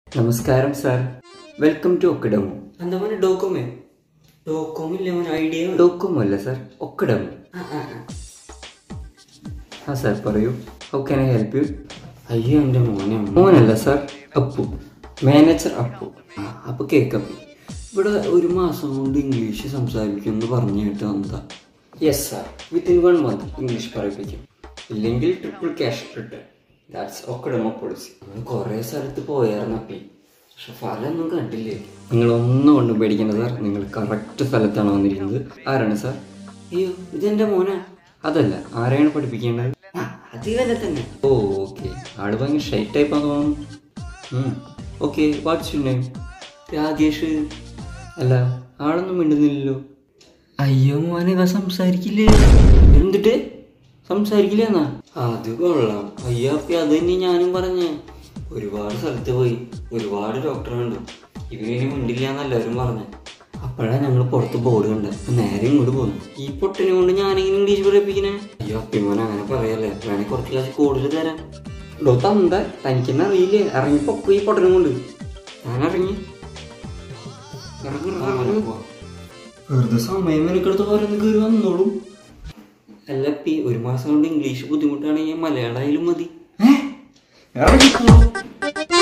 നമസ്കാരം sir welcome to ഒക്കഡമോ എന്താ മോനെ ഡോക്കോമേ ഡോക്കോമില്ല മോനെ ഐഡിയ ഡോക്കോമോ അല്ല സാർ ഒക്കഡമോ ആ സാർ പറയൂ how can I help you അയ്യോ എൻ്റെ മോനെ മോനല്ല സാർ അപ്പു മാനേജർ അപ്പു ആ, അപ്പൊ കേക്കപ്പി ഇവിടെ ഒരു മാസം കൊണ്ട് ഇംഗ്ലീഷ് സംസാരിക്കുമെന്ന് പറഞ്ഞു കേട്ട് വന്നതാ yes sir within one month English പറയിപ്പിക്കും ഇല്ലെങ്കിൽ ട്രിപ്പിൾ ക്യാഷ് റിട്ടേൺ ദാറ്റ്സ് ഒക്കഡമോ പോളിസി നമ്മൾ കുറേ സ്ഥലത്ത് പോയായിരുന്നപ്പി പക്ഷെ ഫലമൊന്നും കണ്ടില്ലേ നിങ്ങൾ ഒന്നും കൊണ്ടും പേടിക്കേണ്ട സാർ നിങ്ങൾ കറക്റ്റ് സ്ഥലത്താണ് വന്നിരിക്കുന്നത് ആരാണ് സാർ അയ്യോ ഇതെന്റെ മോനാ അതല്ല ആരെയാണ് പഠിപ്പിക്കേണ്ടത് ആ, അത് ഇവനെ തന്നെ ഓ ഓക്കെ ആള് ഭയങ്കര ഷൈ ടൈപ്പാന്ന് തോന്നുന്നു okay what's you name Rakesh അല്ല ആളൊന്നും മിണ്ടുന്നില്ലല്ലോ അയ്യോ മോനെ ഇവ സംസാരിക്കില്ലേ എന്തിട്ട് സംസാരിക്കില്ല എന്നാ അത് കൊള്ളാം അയ്യോ അപ്പി അത് തന്നെ ഞാനും പറഞ്ഞ ഒരുപാട് സ്ഥലത്ത് പോയി ഒരുപാട് ഡോക്ടർ കണ്ടു ഇവനിനി മിണ്ടില്ല എന്ന് എല്ലാവരും പറഞ്ഞു അപ്പോഴാ ഞങ്ങൾ പുറത്ത് ബോർഡ് കണ്ടത് അപ്പൊ നേരെ ഇങ്ങോട്ട് പോന്നു ഈ പൊട്ടിനെ കൊണ്ട് ഞാനിങ്ങനെ ഇംഗ്ലീഷ് പറയിപ്പിക്കണേ അയ്യോ അപ്പിമോൻ അങ്ങനെ പറയല്ലേ വേണേ കുറച്ച് ക്ലാസ് കൂടുതൽ തരാം ഡോ തന്ത തനിക്കെന്നെ അറിയില്ലേ ഇറങ്ങി പൊക്കോ ഈ പൊട്ടനും കൊണ്ട് ഞാൻ ഇറങ്ങി ഇറങ്ങി, ആ, ഇറങ്ങി, ഇറങ്ങി. പോവാം. വെറുതെ സമയം മെനക്കെടുത്ത് പറയുന്ന കയറി വന്നോളൂ അല്ല പി ഒരു മാസം കൊണ്ട് ഇംഗ്ലീഷ് ബുദ്ധിമുട്ടാണെങ്കിൽ മലയാളം ആയാലും മതി ഇറങ്ങി പോ.